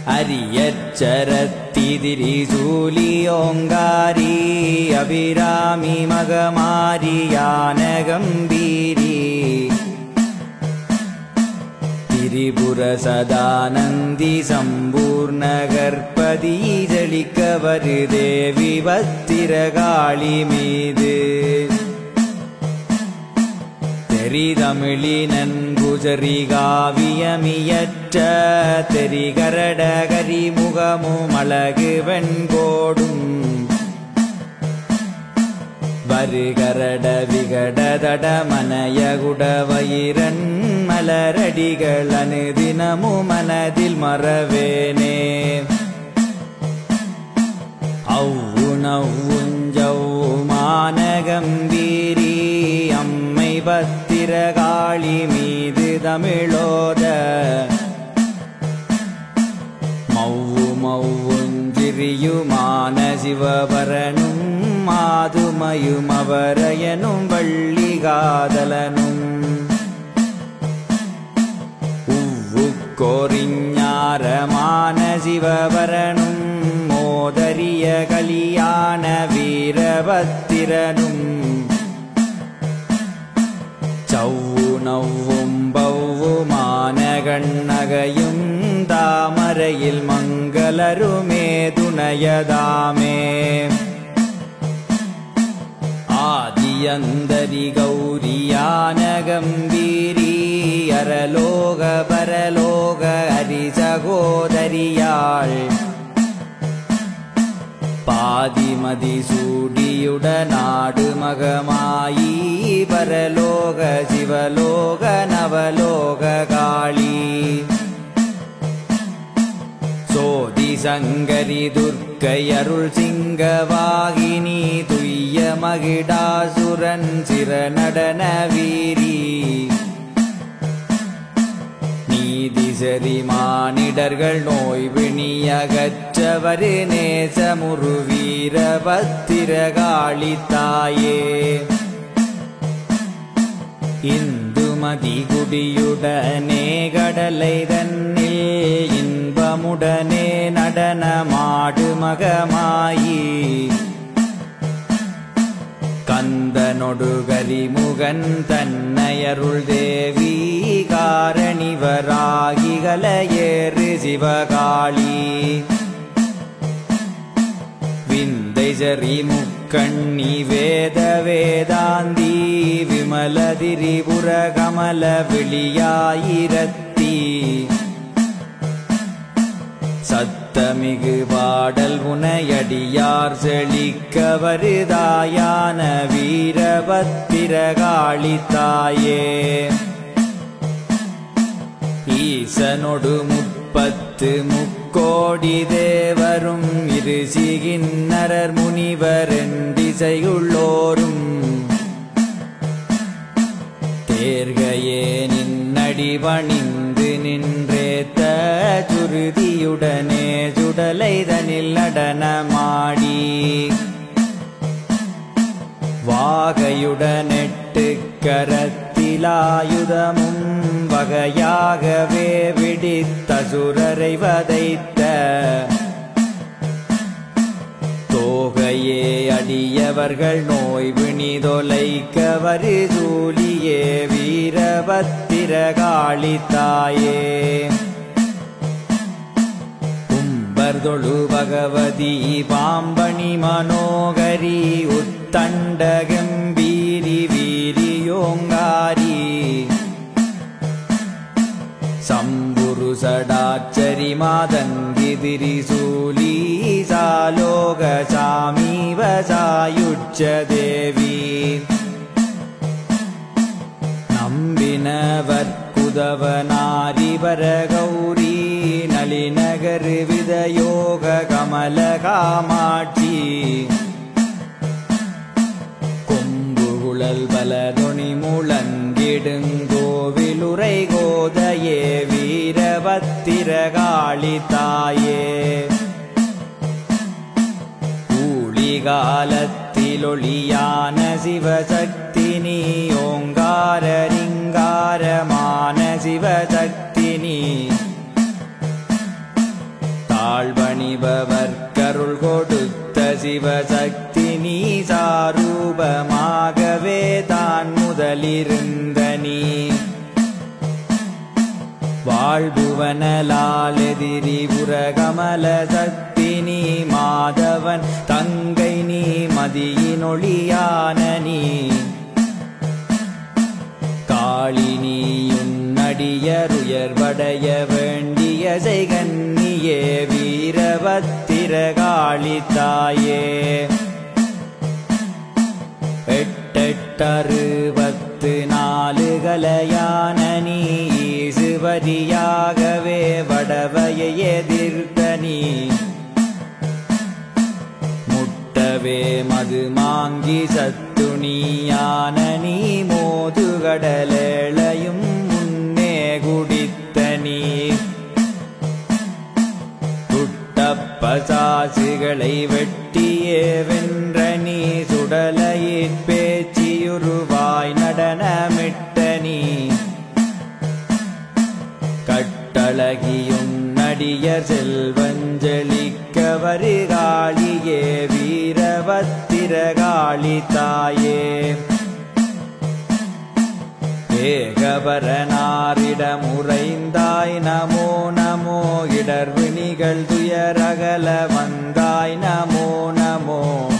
അരിയച്ചരത്തിതിരിസൂലിയോങ്കാരി അഭിരാമി മകമാരിയാനഗംഭീരി திரிபுர சதானந்தி சம்பூர்ண கர்ப்பதி ஜலிக்கவரு தேவி பத்திரகாளி மீது தெரிதமிழினன் குஜரி காவியமியற்ற தெரிகரட கரிமுகமும் அழகு வெண்கோடும் வருகரட விகடதட மனயகுட வயிரன் மலரடிகள் அனுதினமு மனதில் மறவேனே ஔவு நவ்வுஞ்சவ்வு மானகம்பீரி அம்மை பத்திரகாளி மீது தமிழோத மௌவு மௌவுஞ்சிரியுமான சிவபரனும் மாதுமையும் அவரையனும் வள்ளிகாதலனும் உவ்வுக்கோரிஞாரமான சிவபரனும் மோதரிய கலியான வீரபத்திரனும் ചൗവു നവ്വും ബൗവുമാന കണ്ണകയും താമരയിൽ മംഗലരുമേ തുണയതാമേ ആദിയന്തരി ഗൗരിയാന ഗംഭീരി അരലോക പരലോക ഹരിസഹോദരിയാൾ പാതിമതി സൂടിയുടെ നാട് മകമായി പരലോക ശിവലോക നവലോക കാളി சோதி சங்கரி துர்க்கையருள் சிங்கவாகினி துய்ய மகிடாசுரன் சிர நடன வீரி நீதி சரி மானிடர்கள் நோய் விணியகற்றவரு நேசமுரு வீர பத்திரகாளி தாயே இந்துமதி குடியுடனே கடலை தன்னில் இன்பமுடனே நடனமாடு மகமாயி கந்தனொடு கரிமுகன் தன்னையருள் தேவி காரணிவராகிகள ஏறு சிவகாளி விந்தை சரி முக்கண்ணி வேத வேதாந்தி விமல திரிபுர கமல விழியாயிரத்தி சத்தமிகு பாடல் உனையடியார் செழிக்க வருதாயான வீரபத்திரகாளி தாயே ஈசனொடு முப்பத்து முக்கோடி தேவரும் இரு சிகின்னரர் முனிவர் திசையுள்ளோரும் தேர்கையே நின்னடி பணிந்து நின்றேத்த சுருதியுடனே சுடலைதனில் நடனமாடி வாகையுடனெட்டு கரத்திலாயுதமும் வகையாகவே விடித்தசுரரை வதைத்த தோகையே அடியவர்கள் நோய் விணிதொலைக்க வருதூலியே வீரபத்திரகாளி தாயே கும்பர்தொழு பகவதி பாம்பணி மனோகரி உத்தண்ட கம்பீரி வீரியோங்காரி சம்புரு சடாச்சரி மாதங்கி திரிசூலி சாலோக சாமீவ சாயுட்ச தேவி நம்பினவர் குதவனாரிவர கௌரி நளிநகர் விதயோக கமல காமாட்சி கொம்புகுழல் பலதொணி முழங்கிடுங்கோவிலுரை கோதையே வீரபத்திரகாளி தாயே ஊழிகாலத்திலொளியான சிவசக்தினி ஓங்காரரிங்காரமான சிவசக்தினி பணிபவர் கருள் கொடுத்த சிவசக்தி நீ சாரூபமாகவே தான் முதலிருந்த நீ வாழ்புவனலால் எதிரி உரகமல சக்தி நீ மாதவன் தங்கை நீ மதியினொளியான நீ காளினியுன்னடியருயர்வடைய வேண்டிய செய்கன்னியே வீரபத்திர காளி தாயே எட்டெட்டறுபத்து நாலு கலையான நீ ஈசுவரியாகவே வடவையை எதிர்த்த நீ முட்டவே மது மாங்கி சத்துணியான நீ மோதுகடலேளையும் முன்னே குடித்த நீ குட்டப்பசாசுகளை வெட்டியே வென்ற நீ சுடலையிற் பேச்சியுருவாய் நடனமிட்ட நீ கட்டழகியும் நடிய செல்வஞ்சலிக்க வருகாளியே வீரபத்திரகாளி தாயே ஏகபரனாரிடமுறைந்தாய் நமோ நமோ இடர்வினிகள் துயரகல வந்தாய் நமோ நமோ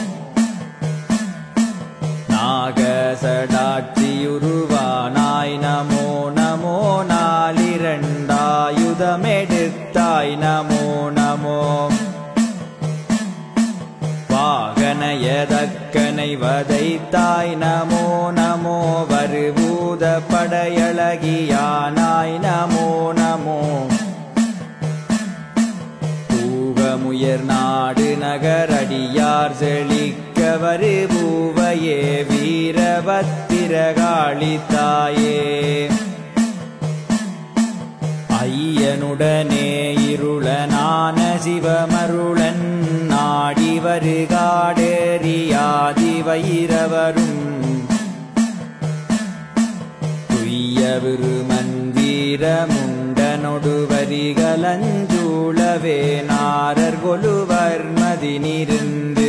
நாகசடாட்சியுருவானாய் நமோ நமோ நாலிரண்டாயுதமெடுத்தாய் நமோ நமோ வாகனயதக்கனை வதைத்தாய் நமோ நமோ வருபூத படையழகியானாய் நமோ நமோ பூகமுயர் நாடு நகரடியார் செழிக்க வருபூவையே வீரபத்திரகாளி தாயே ஐயனுடனே இருளனான சிவமருளன் நாடி வருகாடேறியாதி வைரவரும் துய்ய விருமன் வீரமுண்டனொடு வரிகளஞ்சூழவே நாரர் கொலுவர் மதினிருந்து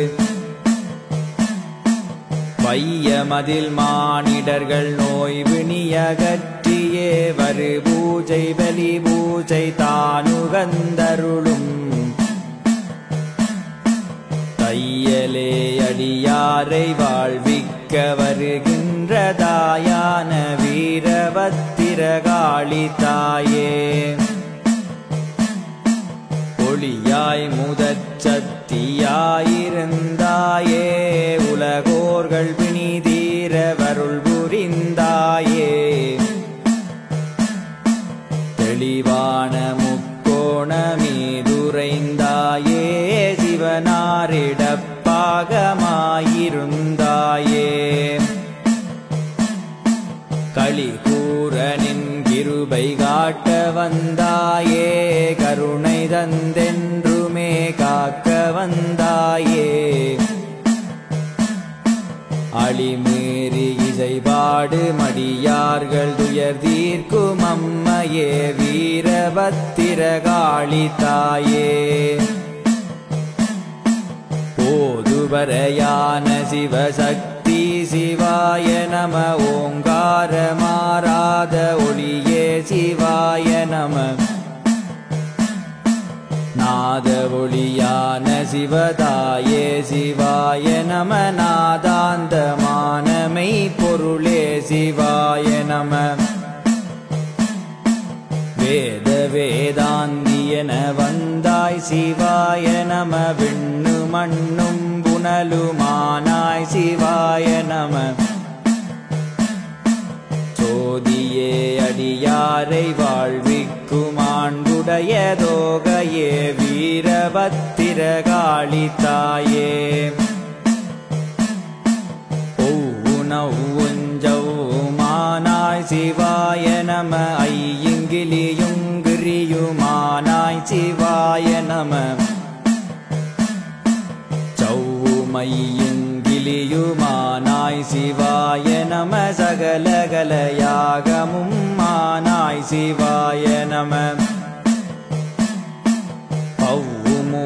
வையமதில் மானிடர்கள் நோய் வினியகற்றியே வரு பூஜை பலி பூஜை தானுகந்தருளும் தையலே அடியாரை வாழ்விக்க வருகின்ற தாயான வீரபத்திரகாளி தாயே ஒளியாய் முதச்சத்தியாயிருந்தாயே உலகோர்கள் பிணிதீர வருள் புரிந்தாயே தெளிவான முக்கோணமீதுரைந்தாயே சிவனாரிடப்பாகமாயிருந்தாயே களிகூரனின் கிருபை காட்ட வந்தாயே கருணை தந்தென்றுமே காக்க வந்தாயே அழிமீறி இசைபாடு மடியார்கள் துயர் தீர்க்கும் அம்மையே வீரபத்திரகாளி தாயே போதுவரையான சிவசக்தி சிவாய நம ஓங்கார மாறாத ஒளியே சிவாய நம நாத ஒளியான சிவதாயே சிவாய நம நாதாந்தமானமை பொருளே சிவாய நம வேத வேதாந்தியன வந்தாய் சிவாய நம விண்ணு மண்ணும் புனலுமானாய் சிவாய நம சோதியே அடியாரை வாழ்விக்கும் ஆண்டுடைய தோகையே வீரபத்திரகாளி தாயே ஒவ்வொஞ்சவுமானாய் சிவாய நம ஐயிங்கிலியுங்கிரியுமானாய் சிவாய நம சௌமையுங்கிலியுமானாய் சிவாய நம சகலகலயாகமும் மானாய் சிவாய நம பௌமுமானாய்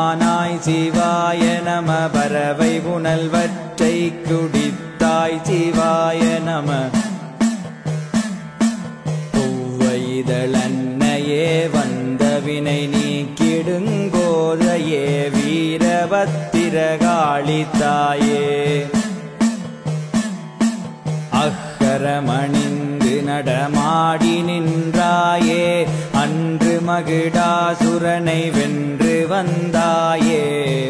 திருமானாய் சிவாய நம பறவை புனல்வற்றை குடித்தாய் சிவாய நம பூவைதழன்னையே வந்த வினை நீக்கிடுங்கோதையே வீரபத்திரகாளி தாயே அக்கரமணிந்து நடமாடி நின்றாயே அன்று மகிடாசுரனை வென்று வந்தாயே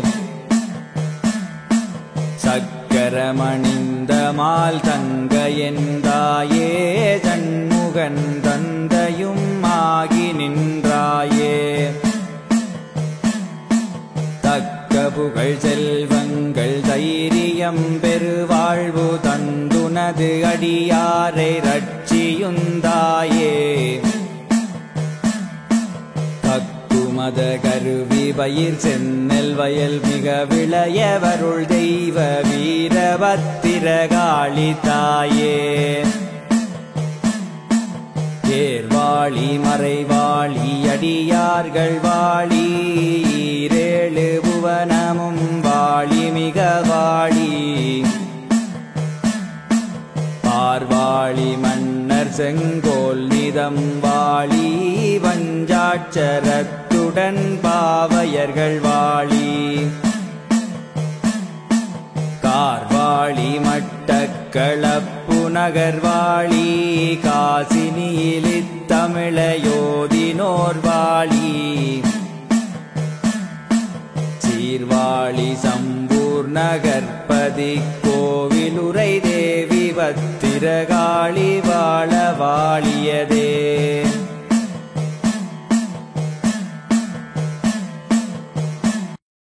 சக்கரமணிந்த மால் தங்க என்றாயே தன்முகன் தந்தையும் ஆகி நின்றாயே தக்க புகழ் செல்வங்கள் தைரியம் பெருவாழ்வு தந்துனது அடியாரை ரட்சியுந்தாயே கக்குமத கருவி பயிர் சென்னல் வயல் மிக விளையவருள் தெய்வ வீரபத்திரகாளி தாயே ஏர்வாளி மறைவாளி அடியார்கள் வாழி ஈரேழு புவனமும் வாழி மிக வாழி பார்வாளி மன்னர் செங்கோல் நிதம் வாழி வஞ்சாட்சரத்துடன் பாவையர்கள் வாழி கார்வாளி மட்டக்களப்பு நகர்வாளி காசினியிலித் தமிழையோதினோர் வாழி சீர்வாழி சம்பூர் நகர்பதி கோவிலுரை தேவி பத்திரகாளி வாழ வாழியதே